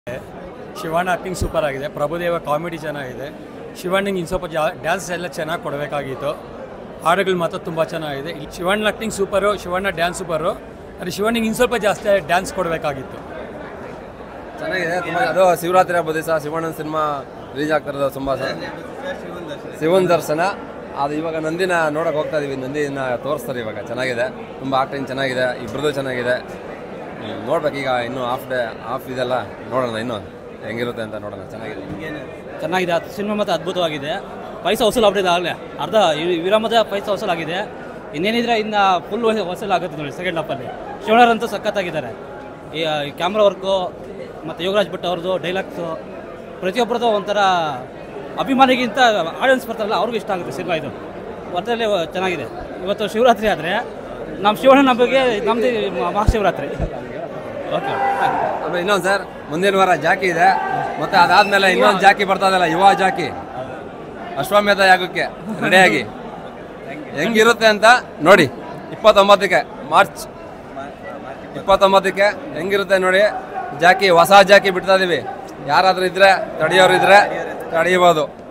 Shivanna acting super ಆಗಿದೆ Prabhudeva comedy ಚೆನ್ನಾಗಿದೆ ಶಿವಣ್ಣಂಗೆ ಇನ್ನು ಸ್ವಲ್ಪ ಜಾ ಡ್ಯಾನ್ಸ್ ಎಲ್ಲ ಚೆನ್ನಾಗಿ ಕೊಡಬೇಕಾಗಿತ್ತು ಹಾಡುಗಳು ಮಾತ್ರ ತುಂಬ ಚೆನ್ನಾಗಿದೆ ಇಲ್ಲಿ Shivanna acting super Shivanna dance super ಆದರೆ ಶಿವಣ್ಣಂಗೆ ಇನ್ನು ಸ್ವಲ್ಪ ಜಾಸ್ತಿ ಡ್ಯಾನ್ಸ್ ಕೊಡಬೇಕಾಗಿತ್ತು ಚೆನ್ನಾಗಿದೆ ತುಂಬ ಅದು ಶಿವರಾತ್ರಿ ಹಬ್ಬದ ದಿವಸ ಶಿವಣ್ಣನ ಸಿನಿಮಾ ರಿಲೀಸ್ ಆಗ್ತಾ ಇರೋದು ತುಂಬ ಶಿವನ್ ದರ್ಶನ ಅದು ಇವಾಗ ನಂದಿನ ನೋಡಕ್ ಹೋಗ್ತಾ ಇದೀವಿ ನಂದಿನ ತೋರಿಸ್ತಾರೆ ಇವಾಗ ಚೆನ್ನಾಗಿದೆ ತುಂಬ ಆಕ್ಟಿಂಗ್ ಚೆನ್ನಾಗಿದೆ ಇಬ್ರದ್ದು ಚೆನ್ನಾಗಿದೆ ಹ್ಮ್, ನೋಡ್ಬೇಕು ಈಗ ಇನ್ನು ಹಾಫ್ ಡೇ ಹಾಫ್ ಇದೆಲ್ಲ ನೋಡೋಣ ಇನ್ನು ಹೆಂಗಿರುತ್ತೆ ಅಂತ ನೋಡೋಣ ಚೆನ್ನಾಗಿದೆ ಚೆನ್ನಾಗಿದೆ ಅದು ಸಿನಿಮಾ ಮತ್ತು ಅದ್ಭುತವಾಗಿದೆ ಪೈಸಾ ವಸೂಲಾಗ್ಬಿಟ್ಟಿದೆ ಆಗಲೇ ಅರ್ಧ ಈ ವಿರಾಮದ ಪೈಸಾ ವಸೂಲಾಗಿದೆ ಇನ್ನೇನಿದ್ರೆ ಇನ್ನು ಫುಲ್ ವಸೂಲಾಗುತ್ತೆ ನೋಡಿ ಸೆಕೆಂಡ್ ಹಾಫಲ್ಲಿ ಶಿವಣ್ಣರಂತೂ ಸಖತ್ತಾಗಿದ್ದಾರೆ ಈ ಕ್ಯಾಮ್ರಾ ವರ್ಕು ಮತ್ತು ಯೋಗರಾಜ್ ಭಟ್ ಅವ್ರದ್ದು ಡೈಲಾಗ್ಸು ಪ್ರತಿಯೊಬ್ಬರದ್ದು ಒಂಥರ ಅಭಿಮಾನಿಗಿಂತ ಆಡಿಯನ್ಸ್ ಬರ್ತಾರಲ್ಲ ಅವ್ರಿಗೂ ಇಷ್ಟ ಆಗುತ್ತೆ ಸಿನಿಮಾ ಇದು ಒಟ್ಟಲ್ಲಿ ಚೆನ್ನಾಗಿದೆ ಇವತ್ತು ಶಿವರಾತ್ರಿ ಆದರೆ ನಮ್ಮ ಶಿವಣ್ಣನ ಬಗ್ಗೆ ನಮ್ಮದು ಮಹಾಶಿವರಾತ್ರಿ ಓಕೆ ಆಮೇಲೆ ಇನ್ನೊಂದು ಸರ್ ಮುಂದಿನ ವಾರ ಜಾಕಿ ಇದೆ ಮತ್ತೆ ಅದಾದ್ಮೇಲೆ ಇನ್ನೊಂದು ಜಾಕಿ ಬರ್ತಾ ಇದಲ್ಲ ಯುವ ಜಾಕಿ ಅಶ್ವಮೇಧ ಯಾಗಕ್ಕೆ ರೆಡಿಯಾಗಿ ಹೆಂಗಿರುತ್ತೆ ಅಂತ ನೋಡಿ ಇಪ್ಪತ್ತೊಂಬತ್ತಕ್ಕೆ ಮಾರ್ಚ್ ಇಪ್ಪತ್ತೊಂಬತ್ತಕ್ಕೆ ಹೆಂಗಿರುತ್ತೆ ನೋಡಿ ಜಾಕಿ ಹೊಸ ಜಾಕಿ ಬಿಡ್ತಾ ಇದೀವಿ ಯಾರಾದ್ರೂ ಇದ್ರೆ ತಡೆಯೋರು ಇದ್ರೆ ತಡೆಯಬಹುದು